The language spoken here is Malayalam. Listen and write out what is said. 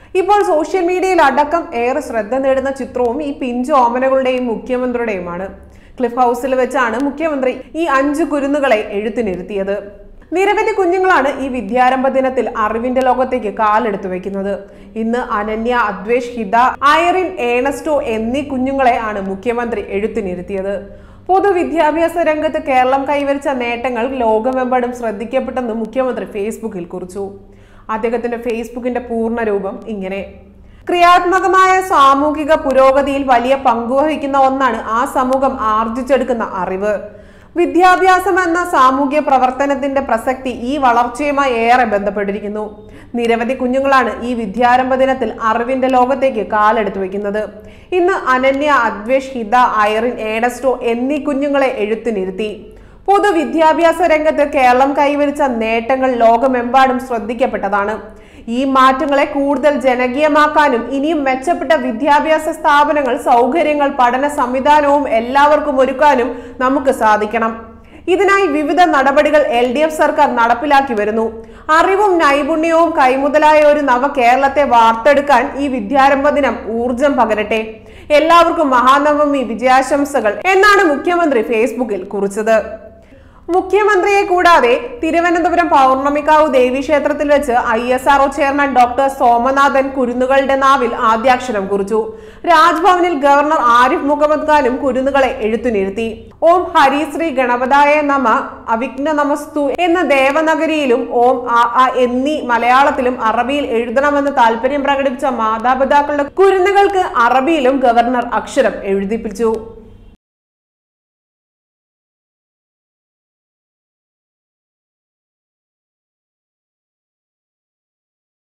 ഇപ്പോൾ സോഷ്യൽ മീഡിയയിൽ അടക്കം ഏറെ ശ്രദ്ധ നേടുന്ന ചിത്രവും ഈ പിഞ്ചു ഓമനകളുടെയും മുഖ്യമന്ത്രിയുടെയുമാണ് ക്ലിഫ് ഹൗസിൽ വെച്ചാണ് മുഖ്യമന്ത്രി ഈ അഞ്ചു കുരുന്നുകളെ എഴുത്തിനിരുത്തിയത് നിരവധി കുഞ്ഞുങ്ങളാണ് ഈ വിദ്യാരംഭ ദിനത്തിൽ അറിവിന്റെ ലോകത്തേക്ക് കാലെടുത്തു വെക്കുന്നത് ഇന്ന് അനന്യ അദ്വേഷ് ഹിത ഐറിൻ ഏണസ്റ്റോ എന്നീ കുഞ്ഞുങ്ങളെ ആണ് മുഖ്യമന്ത്രി എഴുത്തിനിരുത്തിയത് പൊതുവിദ്യാഭ്യാസ രംഗത്ത് കേരളം കൈവരിച്ച നേട്ടങ്ങൾ ലോകമെമ്പാടും ശ്രദ്ധിക്കപ്പെട്ടെന്ന് മുഖ്യമന്ത്രി ഫേസ്ബുക്കിൽ കുറിച്ചു അദ്ദേഹത്തിന്റെ ഫേസ്ബുക്കിന്റെ പൂർണ്ണ രൂപം ഇങ്ങനെ ക്രിയാത്മകമായ സാമൂഹിക പുരോഗതിയിൽ വലിയ പങ്കുവഹിക്കുന്ന ഒന്നാണ് ആ സമൂഹം ആർജിച്ചെടുക്കുന്ന അറിവ് വിദ്യാഭ്യാസം എന്ന സാമൂഹ്യ പ്രവർത്തനത്തിന്റെ പ്രസക്തി ഈ വളർച്ചയുമായി ഏറെ ബന്ധപ്പെട്ടിരിക്കുന്നു നിരവധി കുഞ്ഞുങ്ങളാണ് ഈ വിദ്യാരംഭ ദിനത്തിൽ അറിവിന്റെ ലോകത്തേക്ക് കാലെടുത്തു വെക്കുന്നത് ഇന്ന് അനന്യ അദ്വേഷ് ഹിത ഐറിൻ ഏഡസ്റ്റോ എന്നീ കുഞ്ഞുങ്ങളെ എഴുത്തിനിരുത്തി പൊതുവിദ്യാഭ്യാസ രംഗത്ത് കേരളം കൈവരിച്ച നേട്ടങ്ങൾ ലോകമെമ്പാടും ശ്രദ്ധിക്കപ്പെട്ടതാണ് ഈ മാറ്റങ്ങളെ കൂടുതൽ ജനകീയമാക്കാനും ഇനിയും മെച്ചപ്പെട്ട വിദ്യാഭ്യാസ സ്ഥാപനങ്ങൾ സൗകര്യങ്ങൾ പഠന സംവിധാനവും എല്ലാവർക്കും ഒരുക്കാനും നമുക്ക് സാധിക്കണം ഇതിനായി വിവിധ നടപടികൾ എൽ ഡി എഫ് സർക്കാർ നടപ്പിലാക്കി വരുന്നു അറിവും നൈപുണ്യവും കൈമുതലായ ഒരു നവ കേരളത്തെ വാർത്തെടുക്കാൻ ഈ വിദ്യാരംഭ ദിനം ഊർജം പകരട്ടെ എല്ലാവർക്കും മഹാനവമി വിജയാശംസകൾ എന്നാണ് മുഖ്യമന്ത്രി ഫേസ്ബുക്കിൽ കുറിച്ചത് മുഖ്യമന്ത്രിയെ കൂടാതെ തിരുവനന്തപുരം പൗർണമിക്കാവ് ദേവീക്ഷേത്രത്തിൽ വെച്ച് I S R O chairman doctor Somanathan കുരുന്നുകളുടെ നാവിൽ ആദ്യാക്ഷരം കുറിച്ചു രാജ്ഭവനിൽ ഗവർണർ ആരിഫ് മുഹമ്മദ് ഖാനും കുരുന്നുകളെ എഴുത്തുനിരുത്തി ഓം ഹരിശ്രീ ഗണപതായ നമ അവിഘ്ന നമസ്തു എന്ന ദേവനഗരിയിലും ഓം ആ ആ എന്നീ മലയാളത്തിലും അറബിയിൽ എഴുതണമെന്ന് താല്പര്യം പ്രകടിപ്പിച്ച മാതാപിതാക്കളുടെ കുരുന്നുകൾക്ക് അറബിയിലും ഗവർണർ അക്ഷരം എഴുതിപ്പിച്ചു